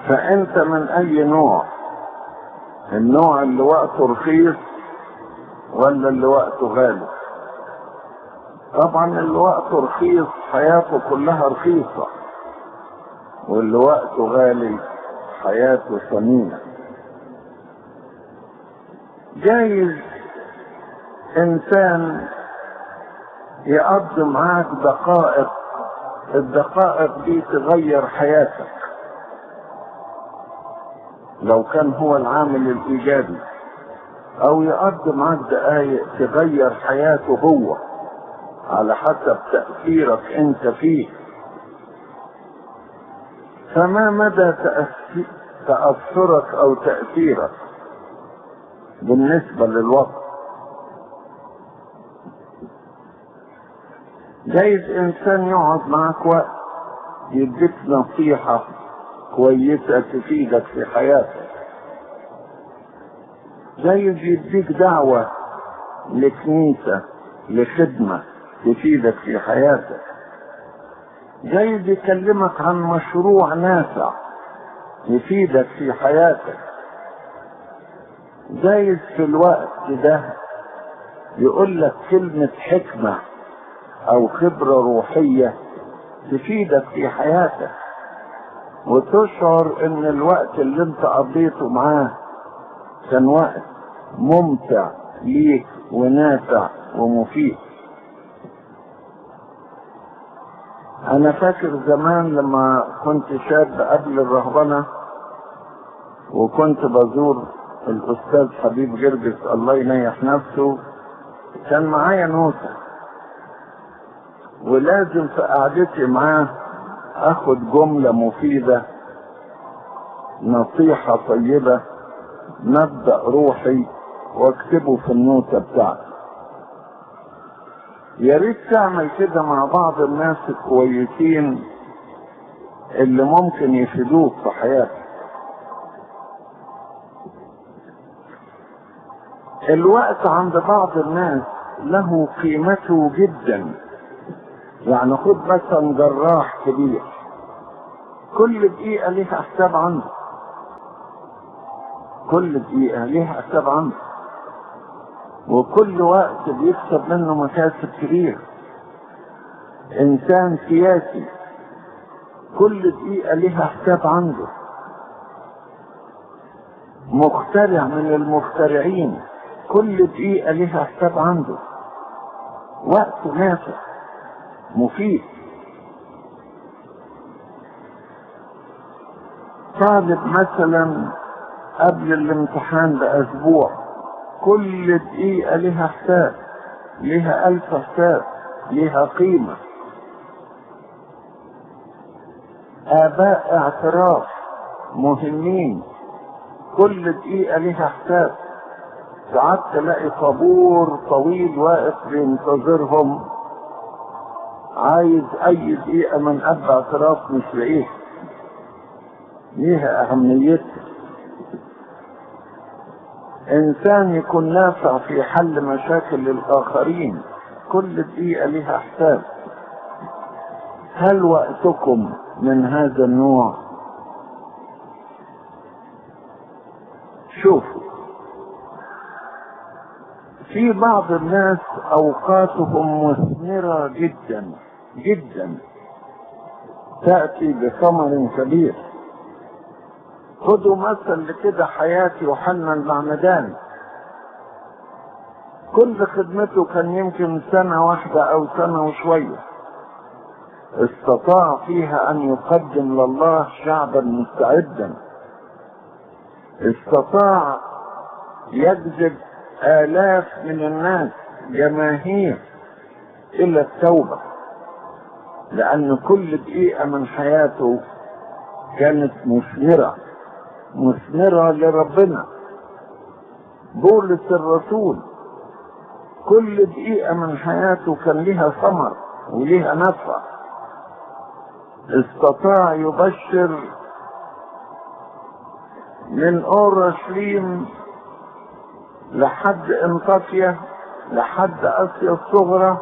فانت من اي نوع النوع اللي وقته رخيص ولا اللي وقته غالي طبعا اللي وقته رخيص حياته كلها رخيصة واللي وقته غالي حياته ثمينة جايز انسان يقضي معاك دقائق الدقائق دي تغير حياتك لو كان هو العامل الايجابي او يقضي معاك دقايق تغير حياته هو على حسب تأثيرك انت فيه فما مدى تأثرك او تأثيرك بالنسبة للوقت جايز انسان يقعد معك وقت يديك نصيحة كويسة تفيدك في حياتك جايز يديك دعوة لكنيسة لخدمة تفيدك في حياتك جايز يكلمك عن مشروع نافع يفيدك في حياتك جايز في الوقت ده يقول لك كلمة حكمة أو خبرة روحية تفيدك في حياتك وتشعر إن الوقت اللي أنت قضيته معاه كان وقت ممتع ليك ونافع ومفيد انا فاكر زمان لما كنت شاب قبل الرهبنة وكنت بزور الاستاذ حبيب جرجس الله ينيح نفسه كان معايا نوتة ولازم في قعدتي معاه اخد جملة مفيدة نصيحة طيبة مبدأ روحي واكتبه في النوتة بتاعتي يا ريت تعمل كده مع بعض الناس الكويسين اللي ممكن يفيدوك في حياتك الوقت عند بعض الناس له قيمته جدا يعني خد مثلا جراح كبير كل دقيقة ليها حساب عنده كل دقيقة ليها حساب عنده وكل وقت بيكسب منه مكاسب كبيرة انسان سياسي كل دقيقة ليها حساب عنده مخترع من المخترعين كل دقيقة ليها حساب عنده وقت نافع مفيد طالب مثلا قبل الامتحان بأسبوع كل دقيقة لها حساب لها ألف حساب لها قيمة آباء اعتراف مهمين كل دقيقة لها حساب ساعات تلاقي طابور طويل واقف بينتظرهم عايز أي دقيقة من أب اعتراف مش لاقيه ليها أهميتها انسان يكون نافع في حل مشاكل الاخرين كل دقيقة لها حساب هل وقتكم من هذا النوع شوفوا في بعض الناس اوقاتهم مثمرة جدا جدا تأتي بثمر كبير خدوا مثل لكده حياة يوحنا المعمدان كل خدمته كان يمكن سنة واحدة أو سنة وشوية استطاع فيها أن يقدم لله شعبا مستعدا استطاع يجذب آلاف من الناس جماهير إلى التوبة لأن كل دقيقة من حياته كانت مثمرة مثمرة لربنا بولس الرسول كل دقيقة من حياته كان لها ثمر ولها نفع استطاع يبشر من اورشليم لحد انطاكيا لحد اسيا الصغرى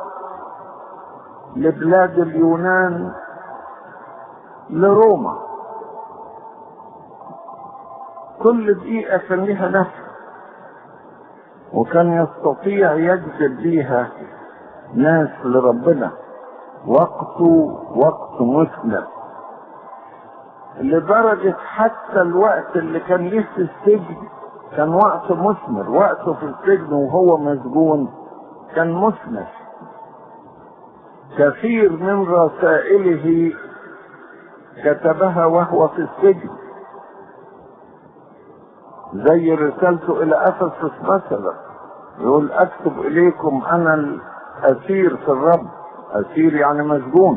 لبلاد اليونان لروما كل دقيقة كان لها نفع وكان يستطيع يجذب بيها ناس لربنا وقته وقت مثمر لدرجة حتى الوقت اللي كان ليه في السجن كان وقت مثمر وقته في السجن وهو مسجون كان مثمر كثير من رسائله كتبها وهو في السجن زي رسالته الى افسس مثلا يقول اكتب اليكم انا الاسير في الرب اسير يعني مسجون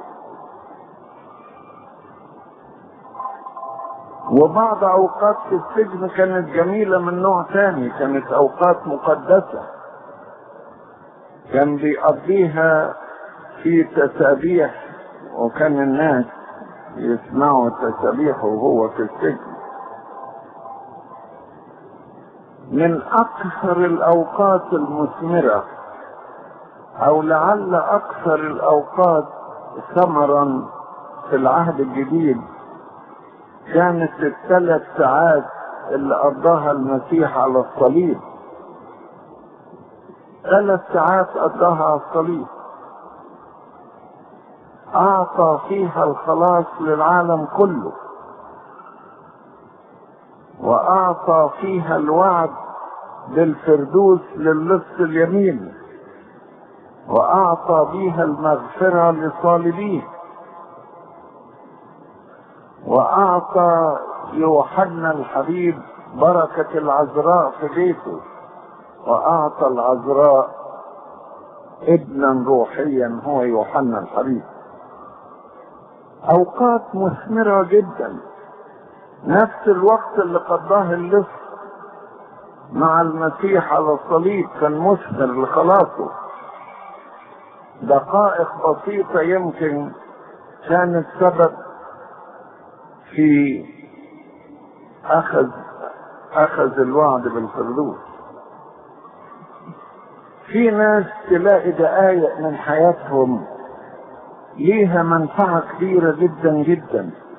وبعض اوقات في السجن كانت جميله من نوع ثاني كانت اوقات مقدسه كان بيقضيها في تسابيح وكان الناس يسمعوا التسابيح وهو في السجن من اكثر الاوقات المثمره او لعل اكثر الاوقات ثمرا في العهد الجديد كانت الثلاث ساعات اللي قضاها المسيح على الصليب ثلاث ساعات قضاها على الصليب اعطى فيها الخلاص للعالم كله واعطى فيها الوعد بالفردوس للص اليمين واعطى بها المغفره لصالبيه واعطى يوحنا الحبيب بركه العذراء في بيته واعطى العذراء ابنا روحيا هو يوحنا الحبيب اوقات مثمره جدا نفس الوقت اللي قضاه اللص مع المسيح على الصليب كان مثمر لخلاصه دقائق بسيطة يمكن كانت سبب في أخذ أخذ الوعد بالفردوس في ناس تلاقي دقايق من حياتهم ليها منفعة كبيرة جدا جدا